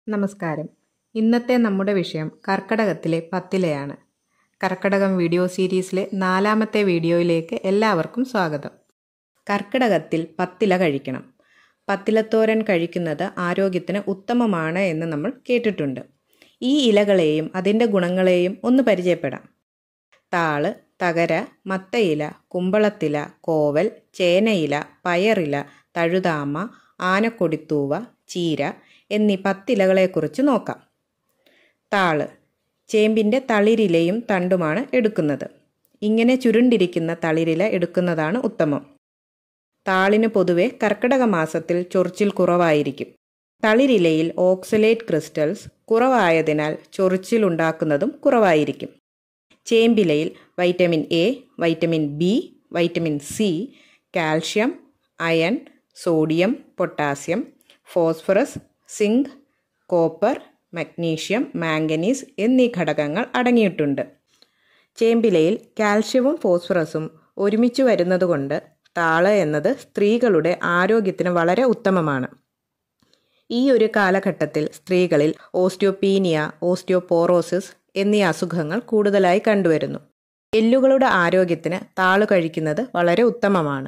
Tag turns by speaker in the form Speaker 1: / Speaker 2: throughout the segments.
Speaker 1: നമസ്കാരം ഇന്നത്തെ നമ്മുടെ വിഷയം കർക്കടകത്തിലെ പത്തിലയാണ് കർക്കടകം വീഡിയോ സീരീസിലെ നാലാമത്തെ വീഡിയോയിലേക്ക് എല്ലാവർക്കും സ്വാഗതം കർക്കിടകത്തിൽ പത്തില കഴിക്കണം പത്തിലത്തോരൻ കഴിക്കുന്നത് ആരോഗ്യത്തിന് ഉത്തമമാണ് എന്ന് നമ്മൾ കേട്ടിട്ടുണ്ട് ഈ ഇലകളെയും അതിൻ്റെ ഗുണങ്ങളെയും ഒന്ന് പരിചയപ്പെടാം താള് തകര മത്തയില കുമ്പളത്തില കോവൽ ചേനയില പയറില തഴുതാമ ആനക്കൊടിത്തൂവ ചീര എന്നീ പത്തിലകളെക്കുറിച്ച് നോക്കാം താള് ചേമ്പിൻ്റെ തളിരിലയും തണ്ടുമാണ് എടുക്കുന്നത് ഇങ്ങനെ ചുരുണ്ടിരിക്കുന്ന തളിരില എടുക്കുന്നതാണ് ഉത്തമം താളിന് പൊതുവെ കർക്കിടക മാസത്തിൽ ചൊറിച്ചിൽ കുറവായിരിക്കും തളിരിലയിൽ ഓക്സലേറ്റ് ക്രിസ്റ്റൽസ് കുറവായതിനാൽ ചൊറിച്ചിൽ ഉണ്ടാക്കുന്നതും കുറവായിരിക്കും ചേമ്പിലയിൽ vitamin A vitamin B vitamin C calcium iron sodium potassium phosphorus zinc copper magnesium manganese എന്നീ ഘടകങ്ങൾ അടങ്ങിയിട്ടുണ്ട് ചേമ്പിലയിൽ കാൽഷ്യവും ഫോസ്ഫറസും ഒരുമിച്ച് വരുന്നതുകൊണ്ട് താള് എന്നത് സ്ത്രീകളുടെ ആരോഗ്യത്തിന് വളരെ ഉത്തമമാണ് ഈ ഒരു കാലഘട്ടത്തിൽ സ്ത്രീകളിൽ ഓസ്റ്റിയോപീനിയ ഓസ്റ്റിയോപോറോസിസ് എന്നീ അസുഖങ്ങൾ കൂടുതലായി കണ്ടുവരുന്നു എല്ലുകളുടെ ആരോഗ്യത്തിന് താളു കഴിക്കുന്നത് വളരെ ഉത്തമമാണ്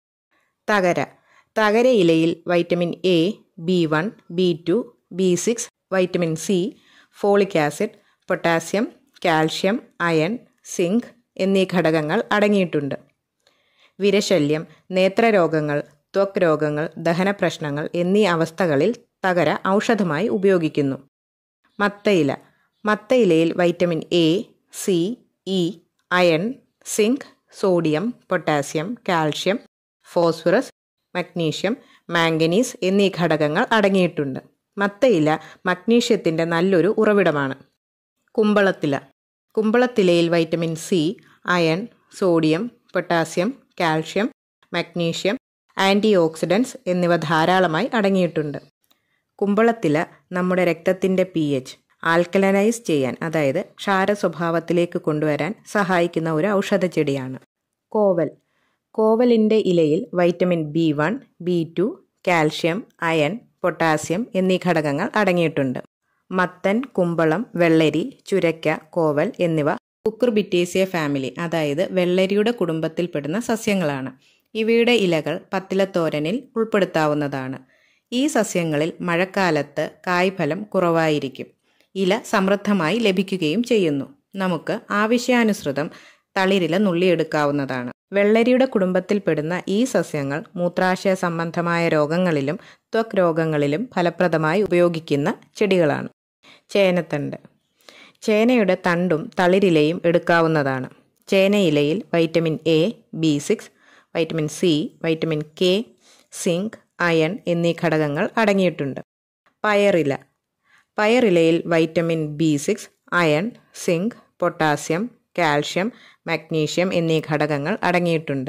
Speaker 1: തകര തകര ഇലയിൽ vitamin A B one B two B six vitamin C folic acid potassium calcium iron zinc എന്നീ ഘടകങ്ങൾ അടങ്ങിയിട്ടുണ്ട് വിരശല്യം നേത്രരോഗങ്ങൾ ത്വക് രോഗങ്ങൾ ദഹന പ്രശ്നങ്ങൾ എന്നീ അവസ്ഥകളിൽ തകര ഔഷധമായി ഉപയോഗിക്കുന്നു മത്തയില മത്തയിലയിൽ vitamin A C E iron zinc sodium potassium calcium phosphorus magnesium manganese എന്നീ ഘടകങ്ങൾ അടങ്ങിയിട്ടുണ്ട് മത്തയില മഗ്നീഷ്യത്തിൻ്റെ നല്ലൊരു ഉറവിടമാണ് കുമ്പളത്തില കുമ്പളത്തിലയിൽ vitamin C iron sodium potassium calcium magnesium antioxidants എന്നിവ ധാരാളമായി അടങ്ങിയിട്ടുണ്ട് കുമ്പളത്തില നമ്മുടെ രക്തത്തിൻ്റെ പി എച്ച് ആൽക്കലനൈസ് ചെയ്യാൻ അതായത് ക്ഷാര സ്വഭാവത്തിലേക്ക് കൊണ്ടുവരാൻ സഹായിക്കുന്ന ഒരു ഔഷധച്ചെടിയാണ് കോവൽ കോവലിൻ്റെ ഇലയിൽ vitamin B one B two calcium iron potassium എന്നീ ഘടകങ്ങൾ അടങ്ങിയിട്ടുണ്ട് മത്തൻ കുമ്പളം വെള്ളരി ചുരക്ക കോവൽ എന്നിവ കുക്കുർബിറ്റേസിയ ഫാമിലി അതായത് വെള്ളരിയുടെ കുടുംബത്തിൽപ്പെടുന്ന സസ്യങ്ങളാണ് ഇവയുടെ ഇലകൾ പത്തിലത്തോരനിൽ ഉൾപ്പെടുത്താവുന്നതാണ് ഈ സസ്യങ്ങളിൽ മഴക്കാലത്ത് കായ്ഫലം കുറവായിരിക്കും ഇല സമൃദ്ധമായി ലഭിക്കുകയും ചെയ്യുന്നു നമുക്ക് ആവശ്യാനുസൃതം തളിരില നുള്ളിയെടുക്കാവുന്നതാണ് വെള്ളരിയുടെ കുടുംബത്തിൽപ്പെടുന്ന ഈ സസ്യങ്ങൾ മൂത്രാശയ സംബന്ധമായ രോഗങ്ങളിലും ത്വക് രോഗങ്ങളിലും ഫലപ്രദമായി ഉപയോഗിക്കുന്ന ചെടികളാണ് ചേനത്തണ്ട് ചേനയുടെ തണ്ടും തളിരിലയും എടുക്കാവുന്നതാണ് ചേനയിലയിൽ vitamin A B six vitamin C vitamin K zinc iron എന്നീ ഘടകങ്ങൾ അടങ്ങിയിട്ടുണ്ട് പയറില പയറിലയിൽ vitamin B six iron zinc potassium calcium magnesium എന്നീ ഘടകങ്ങൾ അടങ്ങിയിട്ടുണ്ട്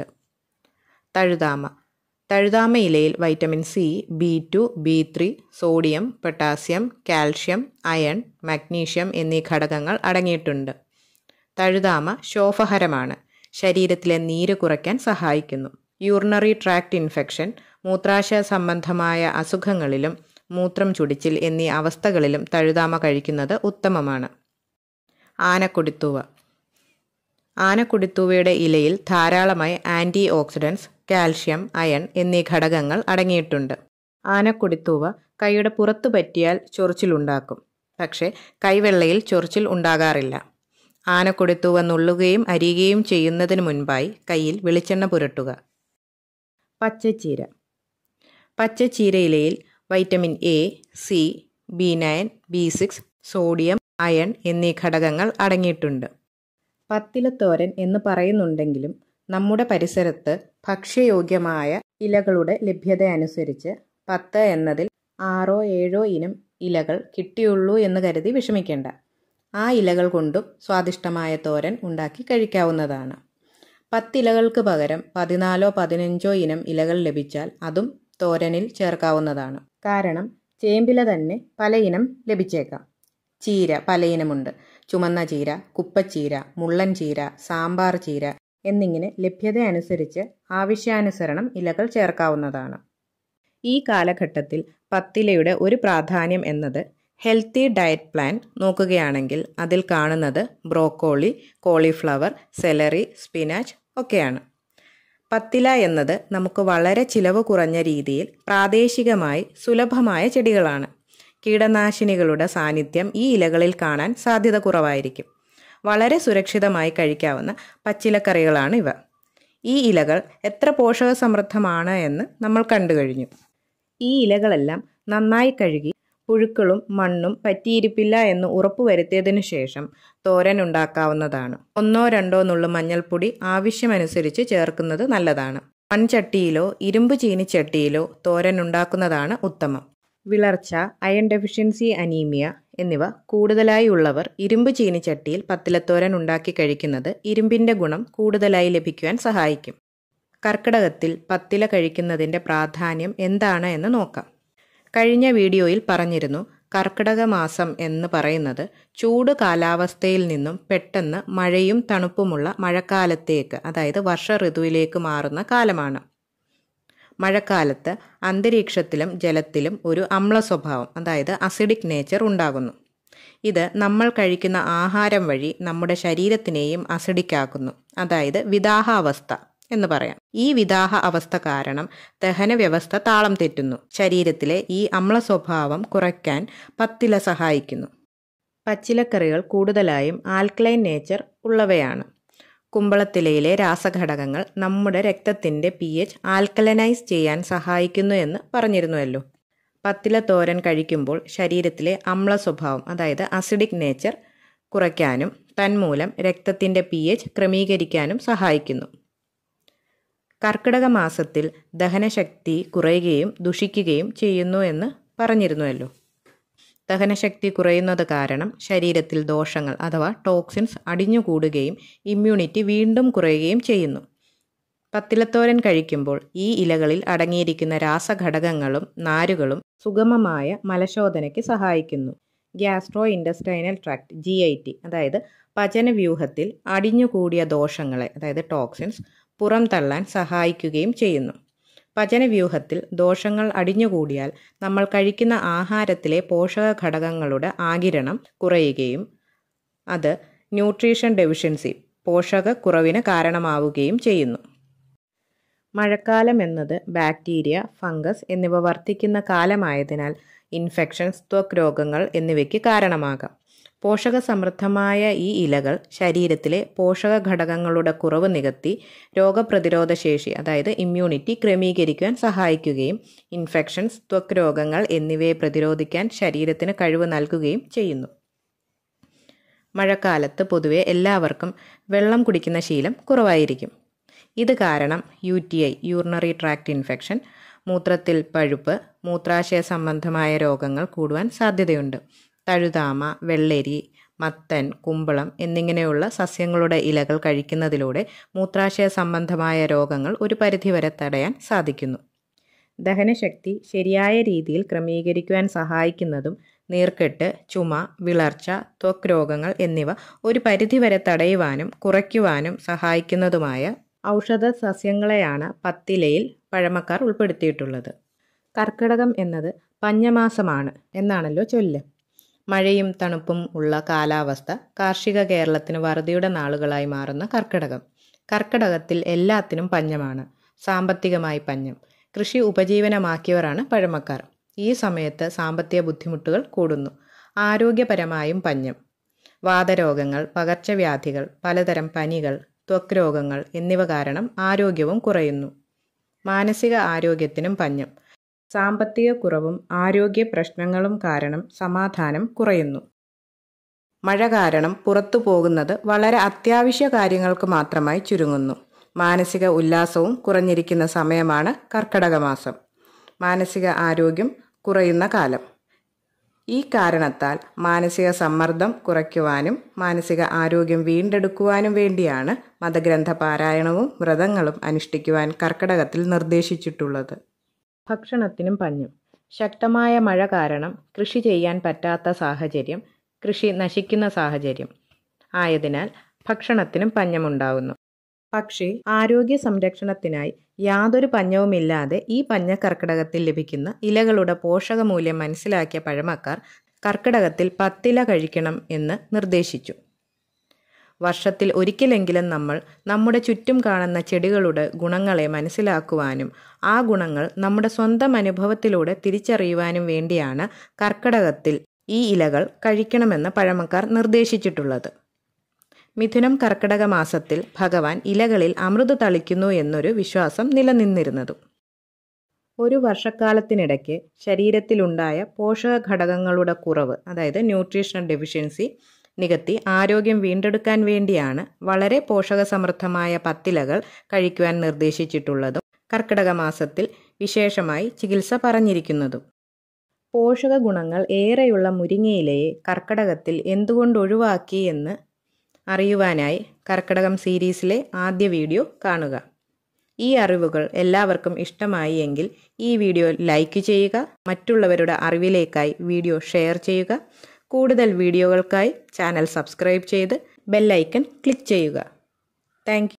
Speaker 1: തഴുതാമ തഴുതാമ ഇലയിൽ vitamin C B two B three sodium potassium calcium iron magnesium എന്നീ ഘടകങ്ങൾ അടങ്ങിയിട്ടുണ്ട് തഴുതാമ ശോഭഹരമാണ് ശരീരത്തിലെ നീര് കുറയ്ക്കാൻ സഹായിക്കുന്നു യൂറിനറി ട്രാക്ട് ഇൻഫെക്ഷൻ മൂത്രാശയ സംബന്ധമായ അസുഖങ്ങളിലും മൂത്രം ചുടിച്ചിൽ എന്നീ അവസ്ഥകളിലും തഴുതാമ കഴിക്കുന്നത് ഉത്തമമാണ് ആനക്കൊടിത്തൂവ ആനക്കുടിത്തൂവയുടെ ഇലയിൽ ധാരാളമായി ആൻറ്റി ഓക്സിഡൻസ് കാൽഷ്യം അയൺ എന്നീ ഘടകങ്ങൾ അടങ്ങിയിട്ടുണ്ട് ആനക്കുടിത്തൂവ കൈയുടെ പുറത്തു പറ്റിയാൽ ചൊറിച്ചിലുണ്ടാക്കും പക്ഷേ കൈവെള്ളയിൽ ചൊറിച്ചിൽ ഉണ്ടാകാറില്ല ആനക്കൊടിത്തൂവ നുള്ളുകയും അരിയുകയും ചെയ്യുന്നതിന് മുൻപായി കയ്യിൽ വെളിച്ചെണ്ണ പുരട്ടുക പച്ചച്ചീര പച്ചച്ചീരയിലയിൽ vitamin A C B nine B six sodium iron എന്നീ ഘടകങ്ങൾ അടങ്ങിയിട്ടുണ്ട് പത്തിലത്തോരൻ എന്ന് പറയുന്നുണ്ടെങ്കിലും നമ്മുടെ പരിസരത്ത് ഭക്ഷ്യയോഗ്യമായ ഇലകളുടെ ലഭ്യത അനുസരിച്ച് പത്ത് എന്നതിൽ ആറോ ഏഴോ ഇനം ഇലകൾ കിട്ടിയുള്ളൂ എന്ന് കരുതി വിഷമിക്കേണ്ട ആ ഇലകൾ കൊണ്ടും സ്വാദിഷ്ടമായ തോരൻ ഉണ്ടാക്കി കഴിക്കാവുന്നതാണ് പത്തിലകൾക്ക് പകരം പതിനാലോ പതിനഞ്ചോ ഇനം ഇലകൾ ലഭിച്ചാൽ അതും തോരനിൽ ചേർക്കാവുന്നതാണ് കാരണം ചേമ്പില തന്നെ പല ഇനം ലഭിച്ചേക്കാം ചീര പലയിനമുണ്ട് ചുമന്ന ചീര കുപ്പച്ചീര മുള്ളൻ ചീര സാമ്പാർ ചീര എന്നിങ്ങനെ ലഭ്യത അനുസരിച്ച് ആവശ്യാനുസരണം ഇലകൾ ചേർക്കാവുന്നതാണ് ഈ കാലഘട്ടത്തിൽ പത്തിലയുടെ ഒരു പ്രാധാന്യം എന്നത് ഹെൽത്തി ഡയറ്റ് പ്ലാൻ നോക്കുകയാണെങ്കിൽ അതിൽ കാണുന്നത് ബ്രോക്കോളി കോളിഫ്ലവർ സെലറി സ്പിനാച്ച് ഒക്കെയാണ് പത്തില എന്നത് നമുക്ക് വളരെ ചിലവ് കുറഞ്ഞ രീതിയിൽ പ്രാദേശികമായി സുലഭമായ ചെടികളാണ് കീടനാശിനികളുടെ സാന്നിധ്യം ഈ ഇലകളിൽ കാണാൻ സാധ്യത കുറവായിരിക്കും വളരെ സുരക്ഷിതമായി കഴിക്കാവുന്ന പച്ചിലക്കറികളാണ് ഇവ ഈ ഇലകൾ എത്ര പോഷക സമൃദ്ധമാണ് എന്ന് നമ്മൾ കണ്ടു കഴിഞ്ഞു ഈ ഇലകളെല്ലാം നന്നായി കഴുകി പുഴുക്കളും മണ്ണും പറ്റിയിരിപ്പില്ല എന്ന് ഉറപ്പുവരുത്തിയതിനു ശേഷം തോരൻ ഉണ്ടാക്കാവുന്നതാണ് ഒന്നോ രണ്ടോ നുള്ളു മഞ്ഞൾപ്പൊടി ആവശ്യമനുസരിച്ച് ചേർക്കുന്നത് നല്ലതാണ് മൺചട്ടിയിലോ ഇരുമ്പ് ചീനിച്ചട്ടിയിലോ തോരൻ ഉണ്ടാക്കുന്നതാണ് ഉത്തമം വിളർച്ച അയൺ ഡെഫിഷ്യൻസി അനീമിയ എന്നിവ കൂടുതലായി ഉള്ളവർ ഇരുമ്പ് ചീനിച്ചട്ടിയിൽ പത്തിലത്തോരൻ ഉണ്ടാക്കി കഴിക്കുന്നത് ഇരുമ്പിൻ്റെ ഗുണം കൂടുതലായി ലഭിക്കുവാൻ സഹായിക്കും കർക്കിടകത്തിൽ പത്തില കഴിക്കുന്നതിൻ്റെ പ്രാധാന്യം എന്താണ് എന്ന് നോക്കാം കഴിഞ്ഞ വീഡിയോയിൽ പറഞ്ഞിരുന്നു കർക്കിടക മാസം എന്ന് പറയുന്നത് ചൂട് കാലാവസ്ഥയിൽ നിന്നും പെട്ടെന്ന് മഴയും തണുപ്പുമുള്ള മഴക്കാലത്തേക്ക് അതായത് വർഷ ഋതുവിലേക്ക് മാറുന്ന കാലമാണ് മഴക്കാലത്ത് അന്തരീക്ഷത്തിലും ജലത്തിലും ഒരു അമ്ല സ്വഭാവം അതായത് അസിഡിക് നേച്ചർ ഉണ്ടാകുന്നു ഇത് നമ്മൾ കഴിക്കുന്ന ആഹാരം വഴി നമ്മുടെ ശരീരത്തിനെയും അസിഡിക് ആക്കുന്നു അതായത് വിദാഹാവസ്ഥ എന്ന് പറയാം ഈ വിദാഹ അവസ്ഥ കാരണം ദഹന വ്യവസ്ഥ താളം തെറ്റുന്നു ശരീരത്തിലെ ഈ അമ്ല സ്വഭാവം കുറയ്ക്കാൻ പത്തില സഹായിക്കുന്നു പച്ചിലക്കറികൾ കൂടുതലായും ആൽക്കലൈൻ നേച്ചർ ഉള്ളവയാണ് കുമ്പളത്തിലയിലെ രാസഘടകങ്ങൾ നമ്മുടെ രക്തത്തിൻ്റെ പി എച്ച് ആൽക്കലനൈസ് ചെയ്യാൻ സഹായിക്കുന്നു എന്ന് പറഞ്ഞിരുന്നുവല്ലോ പത്തില തോരൻ കഴിക്കുമ്പോൾ ശരീരത്തിലെ അമ്ല സ്വഭാവം അതായത് അസിഡിക് നേച്ചർ കുറയ്ക്കാനും തന്മൂലം രക്തത്തിൻ്റെ പി എച്ച് ക്രമീകരിക്കാനും സഹായിക്കുന്നു കർക്കിടക മാസത്തിൽ ദഹനശക്തി കുറയുകയും ദുഷിക്കുകയും ചെയ്യുന്നു എന്ന് പറഞ്ഞിരുന്നുവല്ലോ ദഹനശക്തി കുറയുന്നത് കാരണം ശരീരത്തിൽ ദോഷങ്ങൾ അഥവാ ടോക്സിൻസ് അടിഞ്ഞുകൂടുകയും ഇമ്മ്യൂണിറ്റി വീണ്ടും കുറയുകയും ചെയ്യുന്നു പത്തിലത്തോരൻ കഴിക്കുമ്പോൾ ഈ ഇലകളിൽ അടങ്ങിയിരിക്കുന്ന രാസഘടകങ്ങളും നാരുകളും സുഗമമായ മലശോധനയ്ക്ക് സഹായിക്കുന്നു gastrointestinal tract G I T അതായത് പചനവ്യൂഹത്തിൽ അടിഞ്ഞുകൂടിയ ദോഷങ്ങളെ അതായത് ടോക്സിൻസ് പുറം തള്ളാൻ സഹായിക്കുകയും ചെയ്യുന്നു പചനവ്യൂഹത്തിൽ ദോഷങ്ങൾ അടിഞ്ഞുകൂടിയാൽ നമ്മൾ കഴിക്കുന്ന ആഹാരത്തിലെ പോഷക ഘടകങ്ങളുടെ ആകിരണം കുറയുകയും അത് ന്യൂട്രീഷൻ ഡെഫിഷ്യൻസി പോഷകക്കുറവിന് കാരണമാവുകയും ചെയ്യുന്നു മഴക്കാലം എന്നത് ബാക്ടീരിയ ഫംഗസ് എന്നിവ വർദ്ധിക്കുന്ന കാലമായതിനാൽ ഇൻഫെക്ഷൻസ് ത്വക്ക് രോഗങ്ങൾ എന്നിവയ്ക്ക് കാരണമാകാം പോഷക സമൃദ്ധമായ ഈ ഇലകൾ ശരീരത്തിലെ പോഷക ഘടകങ്ങളുടെ കുറവ് നികത്തി രോഗപ്രതിരോധ ശേഷി അതായത് ഇമ്മ്യൂണിറ്റി ക്രമീകരിക്കുവാൻ സഹായിക്കുകയും ഇൻഫെക്ഷൻസ് ത്വക്ക് രോഗങ്ങൾ എന്നിവയെ പ്രതിരോധിക്കാൻ ശരീരത്തിന് കഴിവ് നൽകുകയും ചെയ്യുന്നു മഴക്കാലത്ത് പൊതുവെ എല്ലാവർക്കും വെള്ളം കുടിക്കുന്ന ശീലം കുറവായിരിക്കും ഇത് കാരണം U T I urinary tract infection മൂത്രത്തിൽ പഴുപ്പ് മൂത്രാശയ സംബന്ധമായ രോഗങ്ങൾ കൂടുവാൻ സാധ്യതയുണ്ട് തഴുതാമ വെള്ളരി മത്തൻ കുമ്പളം എന്നിങ്ങനെയുള്ള സസ്യങ്ങളുടെ ഇലകൾ കഴിക്കുന്നതിലൂടെ മൂത്രാശയ സംബന്ധമായ രോഗങ്ങൾ ഒരു പരിധിവരെ തടയാൻ സാധിക്കുന്നു ദഹനശക്തി ശരിയായ രീതിയിൽ ക്രമീകരിക്കുവാൻ സഹായിക്കുന്നതും നീർക്കെട്ട് ചുമ വിളർച്ച ത്വക്ക് രോഗങ്ങൾ എന്നിവ ഒരു പരിധിവരെ തടയുവാനും കുറയ്ക്കുവാനും സഹായിക്കുന്നതുമായ ഔഷധ സസ്യങ്ങളെയാണ് പത്തിലയിൽ പഴമക്കാർ ഉൾപ്പെടുത്തിയിട്ടുള്ളത് കർക്കിടകം എന്നത് പഞ്ഞമാസമാണ് എന്നാണല്ലോ ചൊല്ല് മഴയും തണുപ്പും ഉള്ള കാലാവസ്ഥ കാർഷിക കേരളത്തിന് വറുതിയുടെ നാളുകളായി മാറുന്ന കർക്കിടകം കർക്കിടകത്തിൽ എല്ലാത്തിനും പഞ്ഞമാണ് സാമ്പത്തികമായി പഞ്ഞം കൃഷി ഉപജീവനമാക്കിയവരാണ് പഴമക്കാർ ഈ സമയത്ത് സാമ്പത്തിക ബുദ്ധിമുട്ടുകൾ കൂടുന്നു ആരോഗ്യപരമായും പഞ്ഞം വാതരോഗങ്ങൾ പകർച്ചവ്യാധികൾ പലതരം പനികൾ ത്വക്ക് രോഗങ്ങൾ എന്നിവ കാരണം ആരോഗ്യവും കുറയുന്നു മാനസിക ആരോഗ്യത്തിനും പഞ്ഞം സാമ്പത്തിക കുറവും ആരോഗ്യ പ്രശ്നങ്ങളും കാരണം സമാധാനം കുറയുന്നു മഴ കാരണം പുറത്തു പോകുന്നത് വളരെ അത്യാവശ്യ കാര്യങ്ങൾക്ക് മാത്രമായി ചുരുങ്ങുന്നു മാനസിക ഉല്ലാസവും കുറഞ്ഞിരിക്കുന്ന സമയമാണ് കർക്കടക മാസം മാനസിക ആരോഗ്യം കുറയുന്ന കാലം ഈ കാരണത്താൽ മാനസിക സമ്മർദ്ദം കുറയ്ക്കുവാനും മാനസിക ആരോഗ്യം വീണ്ടെടുക്കുവാനും വേണ്ടിയാണ് മതഗ്രന്ഥ പാരായണവും വ്രതങ്ങളും അനുഷ്ഠിക്കുവാൻ കർക്കടകത്തിൽ നിർദ്ദേശിച്ചിട്ടുള്ളത് ഭക്ഷണത്തിനും പഞ്ഞം ശക്തമായ മഴ കാരണം കൃഷി ചെയ്യാൻ പറ്റാത്ത സാഹചര്യം കൃഷി നശിക്കുന്ന സാഹചര്യം ആയതിനാൽ ഭക്ഷണത്തിനും പഞ്ഞമുണ്ടാകുന്നു പക്ഷേ ആരോഗ്യ സംരക്ഷണത്തിനായി യാതൊരു പഞ്ഞവുമില്ലാതെ ഈ പഞ്ഞ കർക്കിടകത്തിൽ ലഭിക്കുന്ന ഇലകളുടെ പോഷകമൂല്യം മനസ്സിലാക്കിയ പഴമക്കാർ കർക്കിടകത്തിൽ പത്തില കഴിക്കണം എന്ന് നിർദ്ദേശിച്ചു വർഷത്തിൽ ഒരിക്കലെങ്കിലും നമ്മൾ നമ്മുടെ ചുറ്റും കാണുന്ന ചെടികളുടെ ഗുണങ്ങളെ മനസ്സിലാക്കുവാനും ആ ഗുണങ്ങൾ നമ്മുടെ സ്വന്തം അനുഭവത്തിലൂടെ തിരിച്ചറിയുവാനും വേണ്ടിയാണ് കർക്കിടകത്തിൽ ഈ ഇലകൾ കഴിക്കണമെന്ന് പഴമക്കാർ നിർദ്ദേശിച്ചിട്ടുള്ളത് മിഥുനം കർക്കിടക മാസത്തിൽ ഭഗവാൻ ഇലകളിൽ അമൃത് തളിക്കുന്നു എന്നൊരു വിശ്വാസം നിലനിന്നിരുന്നതും ഒരു വർഷക്കാലത്തിനിടയ്ക്ക് ശരീരത്തിലുണ്ടായ പോഷക ഘടകങ്ങളുടെ കുറവ് അതായത് ന്യൂട്രീഷണൽ ഡെഫിഷ്യൻസി നികത്തി ആരോഗ്യം വീണ്ടെടുക്കാൻ വേണ്ടിയാണ് വളരെ പോഷകസമൃദ്ധമായ പത്തിലകൾ കഴിക്കുവാൻ നിർദ്ദേശിച്ചിട്ടുള്ളതും കർക്കിടക മാസത്തിൽ വിശേഷമായി ചികിത്സ പറഞ്ഞിരിക്കുന്നതും പോഷക ഗുണങ്ങൾ ഏറെയുള്ള മുരിങ്ങയിലയെ കർക്കിടകത്തിൽ എന്തുകൊണ്ട് ഒഴിവാക്കി എന്ന് അറിയുവാനായി കർക്കിടകം സീരീസിലെ ആദ്യ വീഡിയോ കാണുക ഈ അറിവുകൾ എല്ലാവർക്കും ഇഷ്ടമായി എങ്കിൽ ഈ വീഡിയോ ലൈക്ക് ചെയ്യുക മറ്റുള്ളവരുടെ അറിവിലേക്കായി വീഡിയോ ഷെയർ ചെയ്യുക കൂടുതൽ വീഡിയോകൾക്കായി ചാനൽ സബ്സ്ക്രൈബ് ചെയ്ത് ബെല്ലൈക്കൺ ക്ലിക്ക് ചെയ്യുക താങ്ക്